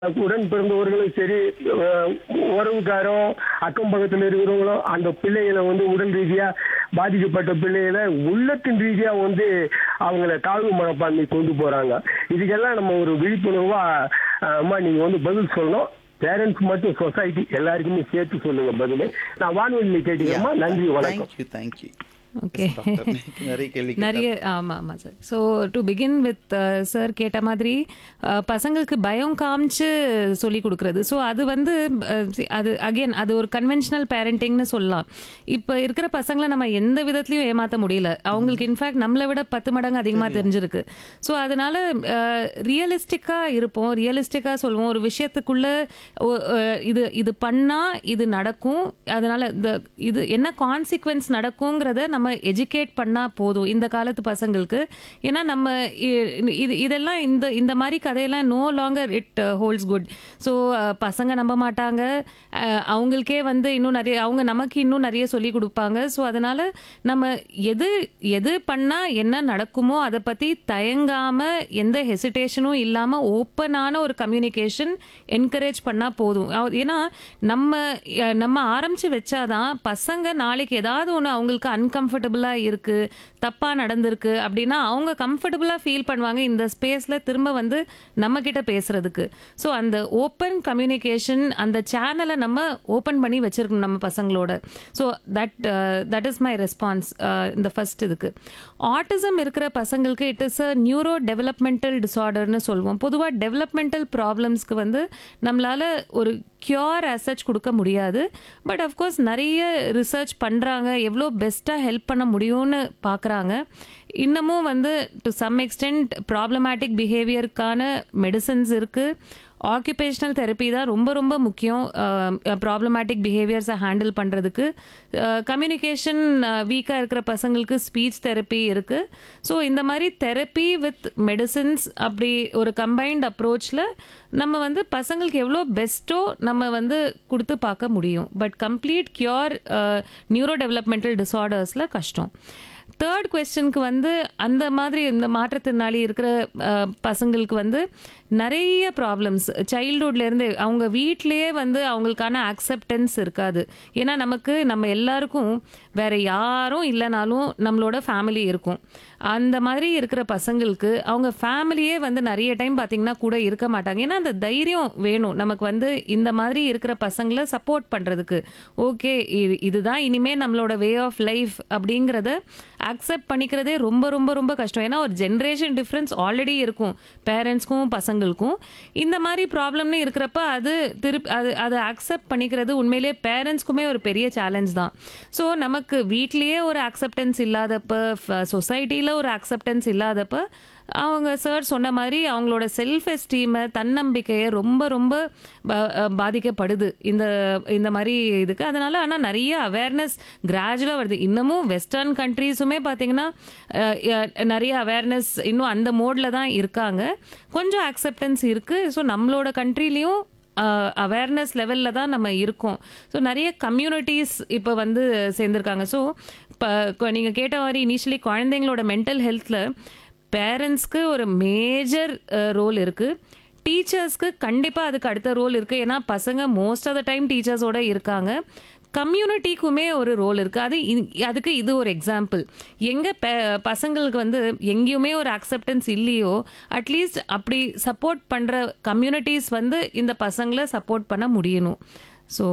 உடன் பிறந்தவர்களும் சரி அஹ், உறவுக்காரோ அக்கம் பக்கத்தில் இருக்கிறவங்களும் அந்த பிள்ளைகளை வந்து உடல் ரீதியா பாதிக்கப்பட்ட பிள்ளைகளை உள்ளத்தின் ரீதியா வந்து அவங்கள தாழ்வு மனப்பான்மை கொண்டு போறாங்க இதுக்கெல்லாம் நம்ம ஒரு விழிப்புணர்வா அஹ், அம்மா நீங்க வந்து பதில் சொல்லணும் பேரண்ட்ஸ் மட்டும் சொசைட்டி எல்லாருக்குமே சேர்த்து சொல்லுங்க பதில் நான் வானொலியில் கேட்டுக்கிறேம்மா நன்றி வணக்கம் தேங்க்யூ தேங்க்யூ ஓகே நிறைய கேள்வி நிறைய ஆமா ஆமா sir so to begin with sir கேட்ட மாதிரி அஹ், பசங்களுக்கு பயம் காமிச்சு சொல்லி கொடுக்கறது ஸோ அது வந்து அஹ், see, அது அகைன் அது ஒரு கன்வென்ஷனல் பேரண்டிங்னு சொல்லலாம் இப்போ இருக்கிற பசங்களை நம்ம எந்த விதத்துலையும் ஏமாற்ற முடியல அவங்களுக்கு இன்ஃபேக்ட் நம்மளை விட பத்து மடங்கு அதிகமாக தெரிஞ்சிருக்கு ஸோ அதனால ரியலிஸ்டிக்காக இருப்போம் ரியலிஸ்டிக்காக சொல்லுவோம் ஒரு விஷயத்துக்குள்ள ஒ- அஹ், இது இது பண்ணா இது நடக்கும் அதனால இந்த இது என்ன கான்சிக்வன்ஸ் நடக்குங்கிறத நம்ம எஜுகேட் பண்ணா போதும் இந்த காலத்து பசங்களுக்கு ஏன்னா நம்ம இ- இது இதெல்லாம் இந்த இந்த மாதிரி கதையெல்லாம் no longer it holds good so பசங்க நம்ப மாட்டாங்க அஹ், அவங்களுக்கே வந்து இன்னும் நிறைய அவங்க நமக்கு இன்னும் நிறைய சொல்லி கொடுப்பாங்க ஸோ அதனால நம்ம எது எது பண்ணா என்ன நடக்குமோ அதை பத்தி தயங்காம எந்த ஹெசிடேஷனும் இல்லாம ஓப்பனான ஒரு கம்யூனிகேஷன் என்கரேஜ் பண்ணா போதும் அவ- ஏன்னா நம்ம அஹ், நம்ம ஆரம்பிச்சு வச்சாதான் பசங்க நாளைக்கு ஏதாவது ஒன்று அவங்களுக்கு அன்கம்ஃபர்டபுளா இருக்கு தப்பா நடந்திருக்கு அப்படின்னா அவங்க கம்ஃபர்டபுளா ஃபீல் பண்ணுவாங்க இந்த ஸ்பேஸ்ல திரும்ப வந்து நம்ம கிட்ட பேசுறதுக்கு ஸோ அந்த ஓப்பன் கம்யூனிகேஷன் அந்த சேனலை நம்ம ஓப்பன் பண்ணி வச்சிருக்கணும் நம்ம பசங்களோட so that that is my response இந்த ஃபர்ஸ்ட் இதுக்கு ஆட்டிசம் இருக்கிற பசங்களுக்கு it is a neuro developmental டிசார்டர்னு சொல்லுவோம் பொதுவாக டெவலப்மெண்டல் ப்ராப்ளம்ஸ்க்கு வந்து நம்மளால ஒரு கியூர் அசச் கொடுக்க முடியாது பட் அஃப்கோர்ஸ் நிறைய ரிசர்ச் பண்ணுறாங்க எவ்வளோ பெஸ்ட்டாக ஹெல்ப் பண்ண முடியும்னு பார்க்குறாங்க இன்னமும் வந்து டு சம் எக்ஸ்டென்ட் ப்ராப்ளமேட்டிக் பிஹேவியருக்கான மெடிசன்ஸ் இருக்குது ஆக்குபேஷனல் தெரப்பி தான் ரொம்ப ரொம்ப முக்கியம் ப்ராப்ளமேட்டிக் பிஹேவியர்ஸை ஹேண்டில் பண்ணுறதுக்கு கம்யூனிகேஷன் வீக்காக இருக்கிற பசங்களுக்கு ஸ்பீச் தெரப்பி இருக்குது ஸோ இந்த மாதிரி தெரப்பி வித் மெடிசின்ஸ் அப்படி ஒரு கம்பைன்ட் அப்ரோச்சில் நம்ம வந்து பசங்களுக்கு எவ்வளோ பெஸ்ட்டோ நம்ம வந்து கொடுத்து பார்க்க முடியும் but complete cure neuro developmental டிசார்டர்ஸில் கஷ்டம் தேர்ட் கொஸ்டினுக்கு வந்து அந்த மாதிரி இந்த மாற்றுத்திறனாளி இருக்கிற அஹ், பசங்களுக்கு வந்து நிறைய ப்ராப்ளம்ஸ் சைல்டுஹுட்லேருந்து அவங்க வீட்டிலேயே வந்து அவங்களுக்கான அக்செப்டன்ஸ் இருக்காது ஏன்னா நமக்கு நம்ம எல்லாருக்கும் வேற யாரும் இல்லைனாலும் நம்மளோட ஃபேமிலி இருக்கும் அந்த மாதிரி இருக்கிற பசங்களுக்கு அவங்க ஃபேமிலியே வந்து நிறைய டைம் பார்த்தீங்கன்னா கூட இருக்க மாட்டாங்க ஏன்னா அந்த தைரியம் வேணும் நமக்கு வந்து இந்த மாதிரி இருக்கிற பசங்களை சப்போர்ட் பண்ணுறதுக்கு ஓகே இதுதான் இனிமே நம்மளோட வே ஆஃப் லைஃப் அப்படிங்கிறத அக்செப்ட் பண்ணிக்கிறதே ரொம்ப ரொம்ப ரொம்ப கஷ்டம் ஏன்னா ஒரு ஜென்ரேஷன் டிஃப்ரென்ஸ் ஆல்ரெடி இருக்கும் பேரண்ட்ஸ்க்கும் பசங்களுக்கும் இந்த மாதிரி ப்ராப்ளம்னு இருக்கிறப்ப அது திருப்பி அது அதை அக்செப்ட் பண்ணிக்கிறது உண்மையிலேயே பேரண்ட்ஸ்க்குமே ஒரு பெரிய சேலஞ்ச் தான் ஸோ நமக்கு வீட்லேயே ஒரு அக்செப்டன்ஸ் இல்லாதப்ப சொசைட்டியில் ஒரு அக்செப்டன்ஸ் இல்லாதப்ப அவங்க சார் சொன்ன மாதிரி அவங்களோட செல்ஃப் எஸ்டீமை தன்னம்பிக்கையை ரொம்ப ரொம்ப பா- அஹ் பாதிக்கப்படுது இந்த இந்த மாதிரி இதுக்கு அதனால ஆனால் நிறைய அவேர்னஸ் கிராஜுவலாக வருது இன்னமும் வெஸ்டர்ன் கண்ட்ரீஸுமே பார்த்தீங்கன்னா அஹ், அஹ், நிறைய அவேர்னஸ் இன்னும் அந்த மோடில் தான் இருக்காங்க கொஞ்சம் அக்செப்டன்ஸ் இருக்குது ஸோ நம்மளோட கண்ட்ரிலையும் அவேர்னஸ் லெவலில் தான் நம்ம இருக்கோம் ஸோ நிறைய கம்யூனிட்டிஸ் இப்போ வந்து சேர்ந்துருக்காங்க ஸோ இப்போ நீங்கள் கேட்ட மாதிரி இனிஷியலி குழந்தைங்களோட மென்டல் ஹெல்த்தில் பேரண்ட்ஸ்க்கு ஒரு மேஜர் ரோல் இருக்குது டீச்சர்ஸ்க்கு கண்டிப்பாக அதுக்கு அடுத்த ரோல் இருக்குது ஏன்னா பசங்க மோஸ்ட் ஆஃப் த டைம் டீச்சர்ஸோட இருக்காங்க கம்யூனிட்டிக்குமே ஒரு ரோல் இருக்குது அது இ- அதுக்கு இது ஒரு எக்ஸாம்பிள் எங்கே பசங்களுக்கு வந்து எங்கேயுமே ஒரு அக்செப்டன்ஸ் இல்லையோ அட்லீஸ்ட் அப்படி சப்போர்ட் பண்ணுற கம்யூனிட்டிஸ் வந்து இந்த பசங்களை சப்போர்ட் பண்ண முடியணும் ஸோ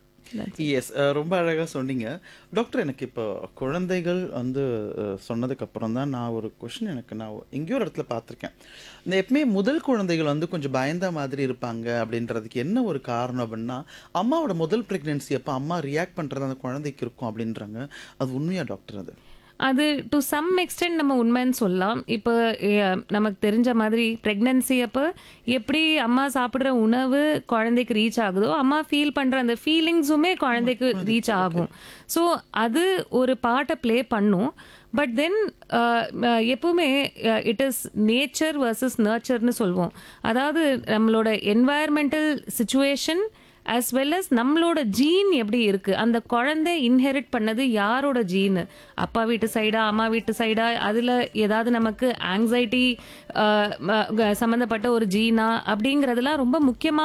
எஸ் ரொம்ப அழகா சொன்னீங்க டாக்டர் எனக்கு இப்போ குழந்தைகள் வந்து அஹ், சொன்னதுக்கு அப்புறம் தான் நான் ஒரு கொஷின் எனக்கு நான் எங்கேயோ ஒரு இடத்துல பார்த்துருக்கேன் இந்த எப்பவுமே முதல் குழந்தைகள் வந்து கொஞ்சம் பயந்த மாதிரி இருப்பாங்க அப்படின்றதுக்கு என்ன ஒரு காரணம் அப்படின்னா அம்மாவோட முதல் ப்ரெக்னென்சி அப்போ அம்மா ரியாக்ட் பண்ணுறது அந்த குழந்தைக்கு இருக்கும் அப்படின்றாங்க அது உண்மையா டாக்டர் அது அது டு சம் எக்ஸ்டென்ட் நம்ம உண்மைன்னு சொல்லலாம் இப்போ அஹ், நமக்கு தெரிஞ்ச மாதிரி ப்ரெக்னன்சி அப்போ எப்படி அம்மா சாப்பிட்ற உணவு குழந்தைக்கு ரீச் ஆகுதோ அம்மா ஃபீல் பண்ணுற அந்த ஃபீலிங்ஸுமே குழந்தைக்கு ரீச் ஆகும் ஸோ அது ஒரு பாட்டை ப்ளே பண்ணும் பட் தென் எப்பவுமே இட் இஸ் நேச்சர் வர்சஸ் நர்ச்சர்னு சொல்லுவோம் அதாவது நம்மளோட environmental situation as well as நம்மளோட ஜீன் எப்படி இருக்கு அந்த குழந்தை இன்ஹெரிட் பண்ணது யாரோட ஜீன் அப்பா வீட்டு சைடா அம்மா வீட்டு சைடா அதுல ஏதாவது நமக்கு ஆங்ஸைட்டி சம்மந்தப்பட்ட ஒரு ஜீனா அப்படிங்கறதெல்லாம் ரொம்ப முக்கியமான